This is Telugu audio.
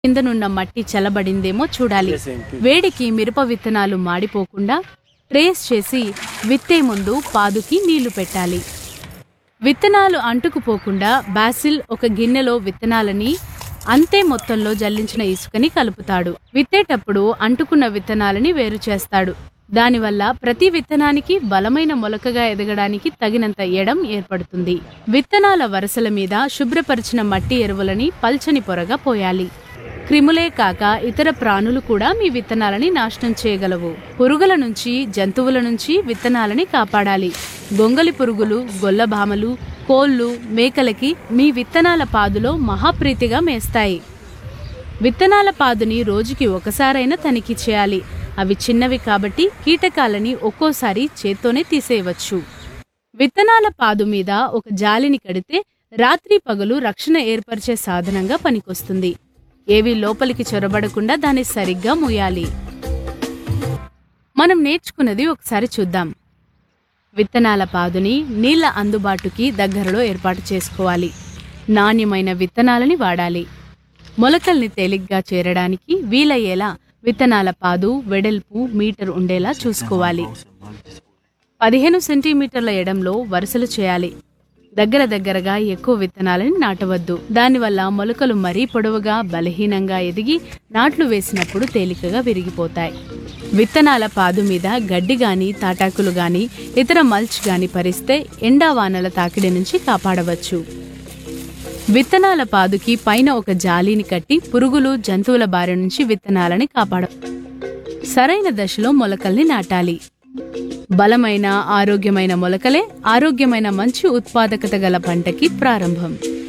కిందనున్న మట్టి చల్లబడిందేమో చూడాలి వేడికి మిరప విత్తనాలు మాడిపోకుండా ట్రేస్ చేసి విత్తే ముందు పాదుకి నీళ్లు పెట్టాలి విత్తనాలు అంటుకుపోకుండా బాసిల్ ఒక గిన్నెలో విత్తనాలని అంతే మొత్తంలో జల్లించిన ఇసుకని కలుపుతాడు విత్తేటప్పుడు అంటుకున్న విత్తనాలని వేరు చేస్తాడు దానివల్ల ప్రతి విత్తనానికి బలమైన మొలకగా ఎదగడానికి తగినంత ఎడం ఏర్పడుతుంది విత్తనాల వరుసల మీద శుభ్రపరిచిన మట్టి ఎరువులని పల్చని పొరగా పోయాలి క్రిములే కాక ఇతర ప్రాణులు కూడా మీ విత్తనాలని నాశనం చేయగలవు పురుగుల నుంచి జంతువుల నుంచి విత్తనాలని కాపాడాలి గొంగలి పురుగులు గొల్లభామలు కోళ్ళు మేకలకి మీ విత్తనాల పాదులో మహాప్రీతిగా మేస్తాయి విత్తనాల పాదుని రోజుకి ఒకసారైనా తనిఖీ చేయాలి అవి చిన్నవి కాబట్టి కీటకాలని ఒక్కోసారి చేత్తోనే తీసేయవచ్చు విత్తనాల పాదు మీద ఒక జాలిని కడితే రాత్రి పగలు రక్షణ ఏర్పరిచే సాధనంగా పనికొస్తుంది ఏవి లోపలికి చొరబడకుండా దాన్ని సరిగ్గా మూయాలి మనం నేర్చుకున్నది ఒకసారి చూద్దాం విత్తనాల పాదుని నీళ్ల అందుబాటుకి దగ్గరలో ఏర్పాటు చేసుకోవాలి నాణ్యమైన విత్తనాలని వాడాలి మొలకల్ని తేలిగ్గా చేరడానికి వీలయ్యేలా విత్తనాల పాదు వెడల్పు మీటర్ ఉండేలా చూసుకోవాలి పదిహేను సెంటీమీటర్ల ఎడంలో వరుసలు చేయాలి దగ్గర దగ్గరగా ఎక్కువ విత్తనాలని నాటవద్దు దానివల్ల మొలకలు మరీ పొడవుగా బలహీనంగా ఎదిగి నాట్లు వేసినప్పుడు తేలికగా విరిగిపోతాయి విత్తనాల పాదు మీద గడ్డి గాని తాటాకులు గాని ఇతర మల్చ్ గాని పరిస్తే ఎండా వానల తాకిడి నుంచి కాపాడవచ్చు విత్తనాల పాదుకి పైన ఒక జాలీని కట్టి పురుగులు జంతువుల బారి నుంచి విత్తనాలని కాపాడ సరైన దశలో మొలకల్ని నాటాలి బలమైన ఆరోగ్యమైన మొలకలే ఆరోగ్యమైన మంచి ఉత్పాదకత గల పంటకి ప్రారంభం